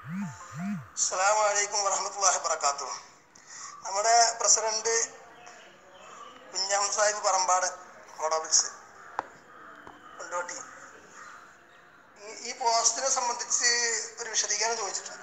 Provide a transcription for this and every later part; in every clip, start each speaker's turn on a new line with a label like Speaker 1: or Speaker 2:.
Speaker 1: അസ്സലാമു അലൈക്കും വറഹമത്തല്ലാഹി വബറകാതുഹു നമ്മുടെ പ്രസിഡന്റ് കുഞ്ഞാം സാഹിബ് പറമ്പാട് മോഡോബിക്സ് കൊണ്ടോട്ടി ഈ- ഈ പോസ്റ്റിനെ സംബന്ധിച്ച് ഒരു വിശദീകരണം ചോദിച്ചിട്ടുണ്ട്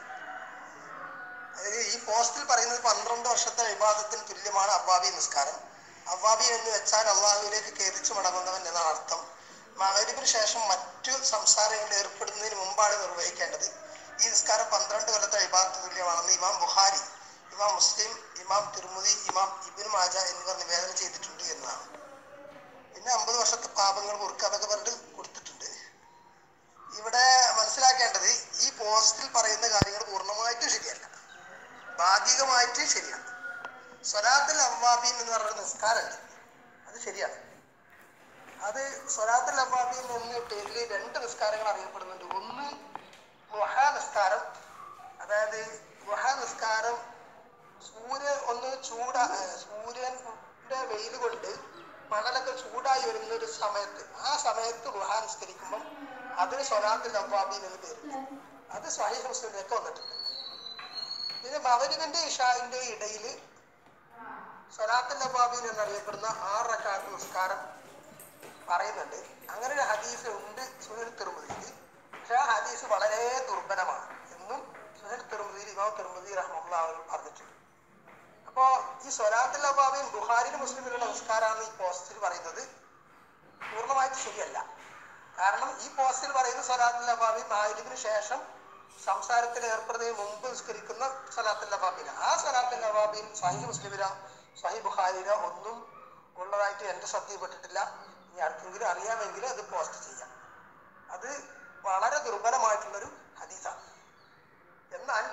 Speaker 1: അതായത് ഈ പോസ്റ്റിൽ പറയുന്നത് പന്ത്രണ്ട് വർഷത്തെ വിവാദത്തിന് തുല്യമാണ് അബ്വാബി നിസ്കാരം അബ്വാബി എന്ന് വെച്ചാൽ അള്ളാഹുവിലേക്ക് ഖേദിച്ചു മടങ്ങുന്നവൻ എന്നാണ് അർത്ഥം മകരിബിന് ശേഷം മറ്റു സംസാരങ്ങളിൽ ഏർപ്പെടുന്നതിന് മുമ്പാണ് നിർവഹിക്കേണ്ടത് ഈ നിസ്കാരം പന്ത്രണ്ട് കൊല്ലത്തെ വിവാദത്തിന് തുല്യമാണെന്ന് ഇമാം ബുഖാരി ഇമാം മുസ്ലിം ഇമാം തിരുമുതി ഇമാം ഇബിൻ മാജ എന്നിവർ നിവേദനം ചെയ്തിട്ടുണ്ട് എന്നാണ് പിന്നെ അമ്പത് വർഷത്തെ പാപങ്ങൾ കുറുക്കുക അതൊക്കെ പറഞ്ഞിട്ട് കൊടുത്തിട്ടുണ്ട് ഇവിടെ മനസ്സിലാക്കേണ്ടത് ഈ പോസ്റ്റിൽ പറയുന്ന കാര്യങ്ങൾ പൂർണ്ണമായിട്ടും ശരിയല്ല ഭാഗികമായിട്ട് ശരിയാണ് സ്വലാത്തുൽ അവ്വാബീൻ എന്ന് പറയുന്ന നിസ്കാരമുണ്ട് അത് ശരിയാണ് അത് സ്വലാത്തുൽ അവ്വാബീൻ എന്ന പേരിൽ രണ്ട് നിസ്കാരങ്ങൾ അറിയപ്പെടുന്നുണ്ട് ഒന്ന് ലുഹാ നിസ്കാരം അതായത് ലുഹാ നിസ്കാരം സൂര്യൻ ഒന്ന് ചൂട ഏഹ് സൂര്യന്റെ വെയിൽ കൊണ്ട് മണലൊക്കെ ചൂടായി വരുന്ന ഒരു സമയത്ത് ആ സമയത്ത് ലുഹാ നിസ്കരിക്കുമ്പം അതിന് സ്വലാത്തുൽ അവ്വാബീൻ എന്ന് പേരുണ്ട് അത് സഹീഹ് മുസ്ലിമിലൊക്കെ വന്നിട്ടുണ്ട് പിന്നെ മകരിബിന്റെ ഇഷാന്റെ ഇടയിൽ സ്വലാത്തുൽ നവാബീൻ എന്നറിയപ്പെടുന്ന ആറ് റക്കാത്ത് നിസ്കാരം പറയുന്നുണ്ട് അങ്ങനെ ഒരു ഹദീസ് ഉണ്ട് സുഹൽ തിരുമതിയിൽ പക്ഷെ ആ ഹദീസ് വളരെ ദുർബലമാണ് എന്നും സുഹൽ തിരുമതിയിൽ ഇമാം തിരുമതി റഹ്മുള്ള അവർ പറഞ്ഞിട്ടുണ്ട് അപ്പോ ഈ സ്വലാത്തുൽ നവാബീൻ ബുഹാരിലും മുസ്ലിമിലുള്ള നിസ്കാരമാണ് ഈ പോസ്റ്റിൽ പറയുന്നത് പൂർണ്ണമായിട്ട് ശരിയല്ല കാരണം ഈ പോസ്റ്റിൽ പറയുന്ന സ്വലാത്തുൽ നവാബീൻ മാലിബിന് ശേഷം സംസാരത്തിൽ ഏർപ്പെടുന്നതിന് മുമ്പ് നിസ്കരിക്കുന്ന സ്വലാത്തുൽ നവാബീന ആ സ്വലാത്തുൽ നവാബീൻ സഹി മുസ്ലിമില സഹി ബുഖാരില ഒന്നും ഉള്ളതായിട്ട് എന്റെ ശ്രദ്ധയിൽപ്പെട്ടിട്ടില്ല ഇനി ആർക്കെങ്കിലും അറിയാമെങ്കിൽ അത് പോസ്റ്റ് ചെയ്യാം അത് വളരെ ദുർബലമായിട്ടുള്ളൊരു ഹദീസാണ് എന്നാൽ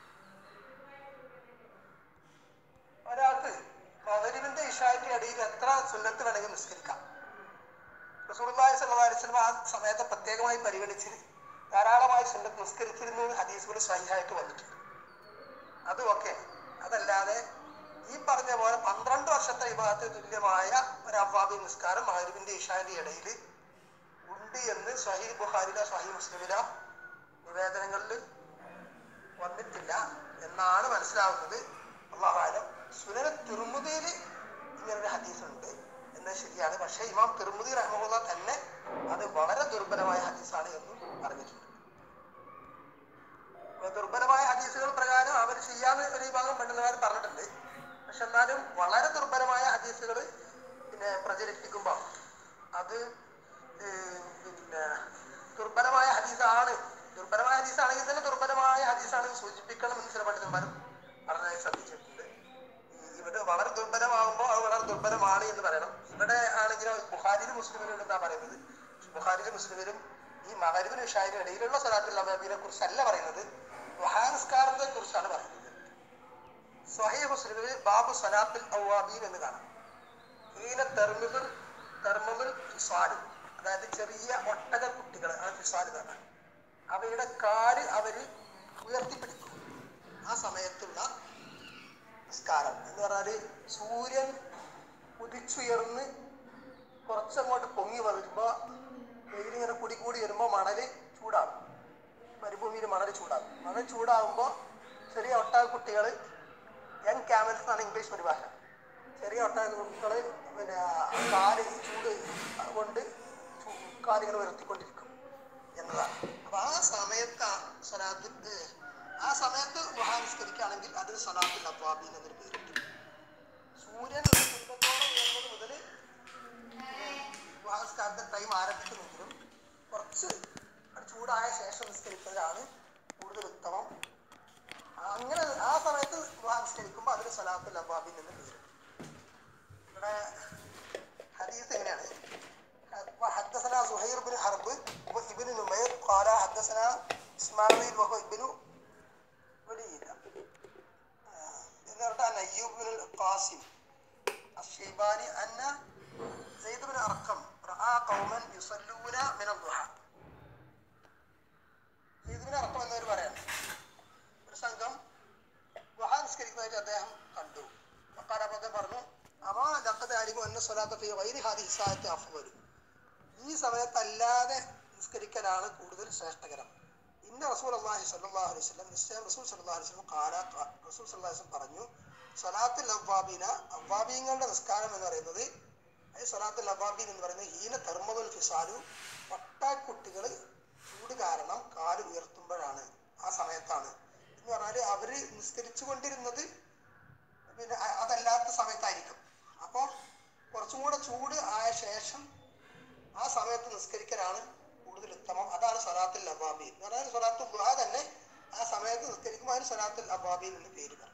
Speaker 1: ഒരാൾക്ക് മകരിവിന്റെ ഇഷാന്റെ ഇടയിൽ എത്ര സുന്നത്ത് വേണമെങ്കിൽ നിസ്കരിക്കാം റസൂലുള്ളാഹി സ്വല്ലല്ലാഹു അലൈഹി വസല്ലം ആ സമയത്തെ പ്രത്യേകമായി പരിഗണിച്ച് ധാരാളമായി സുന്നത്ത് നിസ്കരിച്ചിരുന്നു എന്ന് ഹദീസുകൾ സഹിഹായിട്ട് വന്നിട്ടുണ്ട് അത് ഓക്കെ അതല്ലാതെ ഈ പറഞ്ഞ പോലെ പന്ത്രണ്ട് വർഷത്തെ വിഭാഗത്തിന് തുല്യമായ ഒരു അവാബി നിസ്കാരം മഹരിബിന്റെ ഇഷാന്റെ ഇടയിൽ ഉണ്ട് എന്ന് സഹി ബുഖാരില സഹി മുസ്ലിമില നിവേദനങ്ങളിൽ വന്നിട്ടില്ല എന്നാണ് മനസ്സിലാവുന്നത് അള്ളാഹാലം സുനന തിരുമുതിയിൽ ഇങ്ങനൊരു ഹദീസ് ഉണ്ട് എന്നത് ശരിയാണ് പക്ഷേ ഇമാം തിരുമുതി റഹ്മുള്ള തന്നെ അത് വളരെ ദുർബലമായ ഹദീസാണ് എന്നും പറഞ്ഞിട്ടുണ്ട് അപ്പൊ ദുർബലമായ ഹദീസുകൾ പ്രകാരം അവർ ചെയ്യാന്ന് ഒരു വിഭാഗം പണ്ഡിതന്മാർ പറഞ്ഞിട്ടുണ്ട് പക്ഷെ എന്നാലും വളരെ ദുർബലമായ ഹദീസുകൾ പിന്നെ പ്രചരിപ്പിക്കുമ്പോൾ അത് ഏഹ്, പിന്നെ ദുർബലമായ ഹദീസാണ് ദുർബലമായ ഹദീസാണെങ്കിൽ തന്നെ ദുർബലമായ ഹദീസാണ് സൂചിപ്പിക്കണം എന്ന് ചില പണ്ഡിതന്മാരും പറഞ്ഞായി ശ്രദ്ധിച്ചിട്ടുണ്ട് ഈ ഇവിടെ വളരെ ദുർബലമാകുമ്പോൾ അത് വളരെ ദുർബലമാണ് എന്ന് പറയണം ഇവിടെ ആണെങ്കിൽ ബുഹാരിലും മുസ്ലിമിലും എന്താ പറയുന്നത് ബുഹാരിലും മുസ്ലിമിലും ഈ മകരിബിനും ഷാഹിനും ഇടയിലുള്ള സലാത്തുൽ അബാബിനെ കുറിച്ചല്ല പറയുന്നത് വഹാനസ്കാരത്തെ കുറിച്ചാണ് പറയുന്നത് സ്വഹീ മുസ്ലിമിൽ ബാബു സലാത്തുൽ ഔവാബീൻ എന്ന് കാണാം ഹീന തെർമിബിൾ തെർമബിൾ ഫിസാല് അതായത് ചെറിയ ഒട്ടക കുട്ടികൾ ആ ഫിസാല് കാണാം അവയുടെ കാല് അവര് ഉയർത്തിപ്പിടിക്കും ആ സമയത്തുള്ള നിസ്കാരം എന്ന് പറഞ്ഞാല് സൂര്യൻ ഉദിച്ചുയർന്ന് കുറച്ചങ്ങോട്ട് പൊങ്ങി വരുമ്പോ വെയിലിങ്ങനെ കൂടി കൂടി വരുമ്പോ മണല് ചൂടാകും മരുഭൂമിയിൽ മണൽ ചൂടാകും മണൽ ചൂടാകുമ്പോ ചെറിയ ഒട്ടക കുട്ടികൾ യങ് ക്യാമൽസ് എന്നാണ് ഇംഗ്ലീഷ് പരിഭാഷ ചെറിയ ഒട്ടക കുട്ടികൾ പിന്നെ കാല് ഈ ചൂട് കൊണ്ട് ചൂ- കാലുകൾ ഉയർത്തിക്കൊണ്ടിരിക്കും എന്നതാണ് അപ്പൊ ആ സമയത്ത് ആ സ്വലാത്ത് ആ സമയത്ത് മഹാനിസ്കരിക്കുകയാണെങ്കിൽ അതിന് സ്വലാത്തുൽ അബ്വാബീൻ എന്നൊരു പേരുണ്ട് സൂര്യൻ ഒരു കുടുംബത്തോളം ഉയർന്നത് മുതൽ മഹാസ്കാരത്തെ ടൈം ആരംഭിക്കുന്നെങ്കിലും കുറച്ച് അത് ചൂടായ ശേഷം നിസ്കരിക്കുന്നതാണ് കൂടുതൽ ഉത്തമം അങ്ങനെ ആ സമയത്ത് നിസ്കരിക്കുമ്പോൾ അതിന് സ്വലാത്തുൽ അബ്വാബീൻ എന്ന് പേരുണ്ട് ഇവിടെ ഹദീസ് എങ്ങനെയാണ് حدثنا زهير بن حرب وابن نمير قال حدثنا اسماعيل وهو ابن وليد إذا عن أيوب بن القاسم الشيباني أن زيد بن أرقم رأى قوما يصلون من الضحى زيد بن أرقم എന്നൊരു പറയാണ് ഒരു സംഘം ദുഹ നിസ്കരിക്കുന്നതായിട്ട് അദ്ദേഹം കണ്ടു മക്കാല അദ്ദേഹം പറഞ്ഞു അമാ ലഖദ് അലിമു അന്ന സ്വലാത്ത ഫീ ഗൈരി ഹാദിഹി സാഅത്തി അഫ്ളു ഈ സമയത്തല്ലാതെ നിസ്കരിക്കലാണ് കൂടുതൽ ശ്രേഷ്ഠകരം ഇന്ന റസൂൽ അള്ളാഹി സല്ലല്ലാഹു അലൈഹി വസല്ലം നിശ്ചയം റസൂൽ സല്ലല്ലാഹു അലൈഹി വസല്ലം കാല റസൂൽ സല്ലല്ലാഹു അലൈഹി വസല്ലം പറഞ്ഞു സലാത്തുൽ അവ്വാബീന അവ്വാബീങ്ങളുടെ നിസ്കാരം എന്ന് പറയുന്നത് അത് സലാത്തുൽ അവ്വാബീൻ എന്ന് പറയുന്നത് ഹീന തെർമതുൽ ഫിസാലു ഒട്ടാക്കുട്ടികൾ ചൂട് കാരണം കാല് ഉയർത്തുമ്പോഴാണ് ആ സമയത്താണ് എന്ന് പറഞ്ഞാല് അവര് നിസ്കരിച്ചു കൊണ്ടിരുന്നത് പിന്നെ അ- അതല്ലാത്ത സമയത്തായിരിക്കും അപ്പോൾ കുറച്ചും കൂടെ ചൂട് ആയ ശേഷം ആ സമയത്ത് നിസ്കരിക്കലാണ് കൂടുതൽ ഉത്തമം അതാണ് സലാത്തുൽ അബാബീൻ എന്ന് പറഞ്ഞാൽ സലാത്തുൽ ദുഹ തന്നെ ആ സമയത്ത് നിസ്കരിക്കുമ്പോൾ അതിന് സലാത്തുൽ അബാബീൻ എന്ന് പേര് പറയും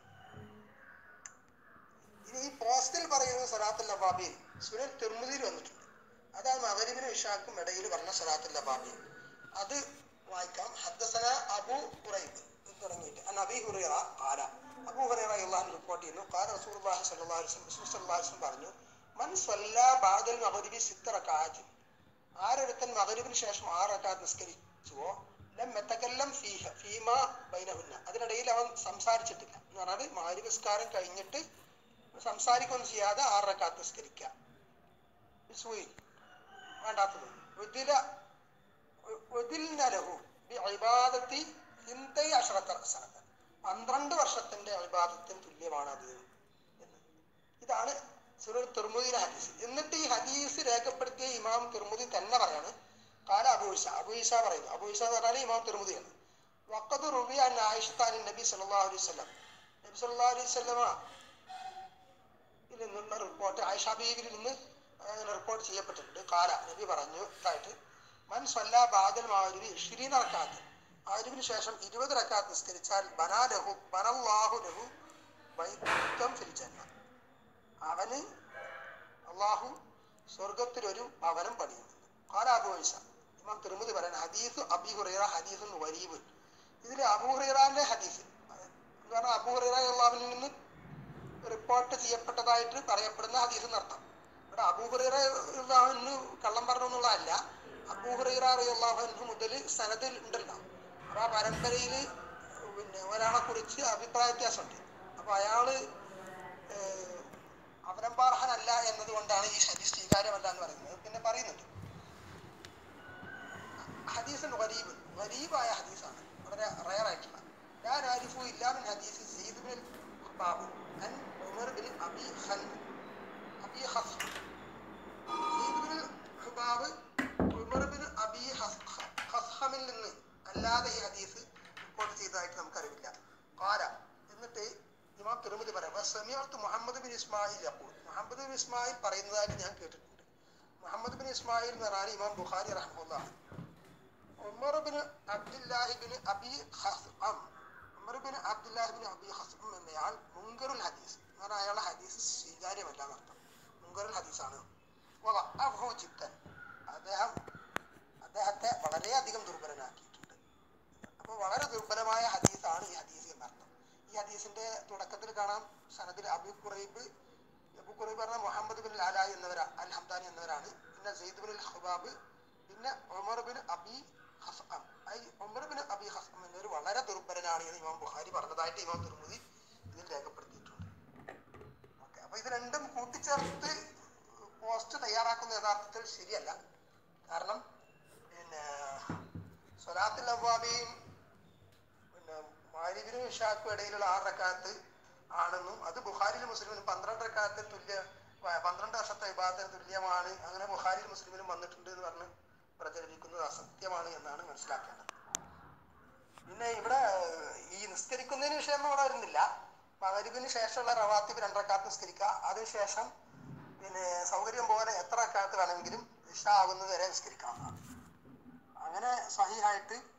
Speaker 1: ഇനി ഈ പോസ്റ്റിൽ പറയുന്ന സലാത്തുൽ അബാബീൻ സുനൽ തിർമുദിയിൽ വന്നിട്ടുണ്ട് അതാണ് മകരിബിനും ഇഷാക്കും ഇടയിൽ പറഞ്ഞ സലാത്തുൽ അബാബീൻ അത് വായിക്കാം ഹദ്ദസന അബു ഹുറൈബ് എന്ന് തുടങ്ങിയിട്ട് അൻ അബി ഹുറൈറ ഖാല അബു ഹുറൈറ അള്ളാഹു റിപ്പോർട്ട് ചെയ്യുന്നു ഖാല റസൂലുള്ളാഹി സ്വല്ലല്ലാഹു അലൈഹി വസല്ലം റസൂൽ സ്വല്ലല്ലാഹു അലൈഹി വസല്ലം പറഞ്ഞു മൻ സ്വല്ലാ ബഅദൽ മഗ്രിബി സിത്ത റകഅത്തിൻ ആരൊരുത്തൻ മഗ്രിബിന് ശേഷം ആറ് റകഅത്ത് നിസ്കരിച്ചുവോ ലം യതകല്ലം ഫീഹ ഫീമ ബൈനഹുന്ന അതിനിടയിൽ അവൻ സംസാരിച്ചിട്ടില്ല എന്ന് പറഞ്ഞാൽ മഗ്രിബ് നിസ്കാരം കഴിഞ്ഞിട്ട് സംസാരിക്കൊന്നും ചെയ്യാതെ ആറ് റകഅത്ത് നിസ്കരിക്കുക ബിസ്മിൽ വേണ്ടാത്തത് ഉദില ഉദിൽന ലഹു ബിഇബാദത്തി ഹിന്തൈ അശ്റത്ത സനത പന്ത്രണ്ട് വർഷത്തിന്റെ ഇബാദത്തിന് തുല്യമാണ് അത് എന്ന് ഇതാണ് സുരൽ തുർമുദിയുടെ ഹദീസ് എന്നിട്ട് ഈ ഹദീസ് രേഖപ്പെടുത്തിയ ഇമാം തുർമുദി തന്നെ പറയാണ് കാല അബൂഷ അബൂഷ പറയുന്നു അബൂഷ എന്ന് പറഞ്ഞാൽ ഇമാം തുർമുദിയാണ് വക്കത്ത് റുബി അൻ ആയിഷത്താൻ നബി സല്ലല്ലാഹു അലൈഹി വസല്ലം നബി സല്ലല്ലാഹു അലൈഹി വസല്ലമ ഇതിൽ നിന്നുള്ള റിപ്പോർട്ട് ആയിഷ ബീവിയിൽ നിന്ന് അങ്ങനെ റിപ്പോർട്ട് ചെയ്യപ്പെട്ടിട്ടുണ്ട് കാല നബി പറഞ്ഞു ഇതായിട്ട് മൻ സ്വല്ല ബാദൽ മാരുവി ഷിരീൻ റക്കാത്ത് മാരുവിന് ശേഷം ഇരുപത് റക്കാത്ത് നിസ്കരിച്ചാൽ ബനാ ലഹു ബനല്ലാഹു ലഹു ബൈത്തം ഫിൽ ജന്ന അവന് അള്ളാഹു സ്വർഗത്തിലൊരു ഭവനം പണിയുന്നുണ്ട് കാല അബു ഐസ ഇമാം തിരുമതി പറയുന്ന ഹദീസ് അബി ഹുറൈറ ഹദീസ് വരീബ് ഇതിൽ അബു ഹുറൈറാന്റെ ഹദീസ് എന്ന് പറഞ്ഞാൽ അബു ഹുറൈറ അള്ളാഹുവിൽ നിന്ന് റിപ്പോർട്ട് ചെയ്യപ്പെട്ടതായിട്ട് പറയപ്പെടുന്ന ഹദീസ് എന്നർത്ഥം ഇവിടെ അബൂഹുറു കള്ളം പറഞ്ഞു എന്നുള്ളതല്ല അബൂഹുറ അള്ളാഹു മുതൽ സനദിൽ ഉണ്ടല്ലോ അപ്പൊ ആ പരമ്പരയിൽ പിന്നെ ഒരാളെ കുറിച്ച് അഭിപ്രായ വ്യത്യാസമുണ്ട് അപ്പൊ അയാള് ഏഹ്, അവലംബാർഹനല്ല എന്നതുകൊണ്ടാണ് ഈ ഹദീസ് സ്വീകാര്യമല്ല എന്ന് പറയുന്നത് പിന്നെ പറയുന്നുണ്ട് ഹദീസ് ഗരീബ് ഗരീബായ ഹദീസാണ് വളരെ റയർ ആയിട്ടുള്ള ഞാൻ ആരിഫു ഇല്ലാമിൻ ഹദീസ് സയ്യിദ് ബിൻ ബാബു അൻ ഉമർ ബിൻ അബി ഖൻ അബി ഹസ് Sayyid bin Hubab Umar bin Abi ഹസ് ഹസ്ഹമിൽ നിന്ന് അല്ലാതെ ഈ ഹദീസ് റിപ്പോർട്ട് ചെയ്തതായിട്ട് നമുക്കറിവില്ല കാല എന്നിട്ട് ഇമാം തിരുമതി പറയാം സമീഅത്ത് മുഹമ്മദ് ബിൻ ഇസ്മായിൽ അപ്പോൾ മുഹമ്മദ് ബിൻ ഇസ്മായിൽ പറയുന്നതായിട്ട് ഞാൻ കേട്ടിട്ടുണ്ട് മുഹമ്മദ് ബിൻ ഇസ്മായിൽ എന്ന് പറഞ്ഞാൽ ഇമാം ബുഖാരി റഹ്മുള്ളാണ് Umar bin Abdullahi bin Abi ഹസ്അം Umar bin Abdullahi bin Abi ഹസ്അം എന്നയാൾ മുങ്കറുൽ ഹദീസ് എന്ന് പറഞ്ഞാൽ അയാളുടെ ഹദീസ് സ്വീകാര്യമല്ല എന്നർത്ഥം മുങ്കറുൽ ഹദീസാണ് വളഅഹു ജിദ്ദൻ അദ്ദേഹം അദ്ദേഹത്തെ വളരെയധികം ദുർബലനാക്കിയിട്ടുണ്ട് അപ്പോൾ വളരെ ദുർബലമായ ഹദീസാണ് ഈ ഹദീസ് എന്നർത്ഥം ഈ ഹദീസിന്റെ തുടക്കത്തിൽ കാണാം സനദിൽ അബു ഖുറൈബ് അബു ഖുറൈബ് പറഞ്ഞ മുഹമ്മദ് ബിൻ ലാലായി എന്നവരാ അൽ ഹംദാനി എന്നവരാണ് പിന്നെ സെയ്ദ് ബിൻ ഹുബാബ് പിന്നെ ഉമർ ബിൻ അബി ഹസ്അം ഐ ഉമർ ബിൻ അബി ഹസ്അം എന്നൊരു വളരെ ദുർബലനാണ് എന്ന് ഇമാം ബുഖാരി പറഞ്ഞതായിട്ട് ഇമാം തുർമുദി ഇതിൽ രേഖപ്പെടുത്തിയിട്ടുണ്ട് ഓക്കെ അപ്പൊ ഇത് രണ്ടും കൂട്ടിച്ചേർത്ത് പോസ്റ്റ് തയ്യാറാക്കുന്ന യഥാർത്ഥത്തിൽ ശരിയല്ല കാരണം പിന്നെ സ്വലാത്തുൽ അവ്വാബിയും പിന്നെ മാരിബിനും ഇഷാക്കും ഇടയിലുള്ള ആറ് റക്കാത്ത് ആണെന്നും അത് ബുഖാരിലും മുസ്ലിമിനും പന്ത്രണ്ട് റക്കാത്ത് തുല്യ പ- പന്ത്രണ്ട് വർഷത്തെ വിഭാഗത്തിന് തുല്യമാണ് അങ്ങനെ ബുഖാരിലും മുസ്ലിമിലും വന്നിട്ടുണ്ട് എന്ന് പറഞ്ഞ് പ്രചരിപ്പിക്കുന്നത് അസത്യമാണ് എന്നാണ് മനസ്സിലാക്കേണ്ടത് പിന്നെ ഇവിടെ ഏഹ്, ഈ നിസ്കരിക്കുന്നതിന് വിഷയം ഇവിടെ വരുന്നില്ല മകരിബിന് ശേഷമുള്ള റവാത്തിബ് രണ്ടരക്കാത്ത് നിസ്കരിക്കുക അതിനുശേഷം പിന്നെ സൗകര്യം പോലെ എത്ര റക്കാത്ത് വേണമെങ്കിലും ഇഷ ആകുന്നത് വരെ നിസ്കരിക്കാം അങ്ങനെ സഹിയായിട്ട്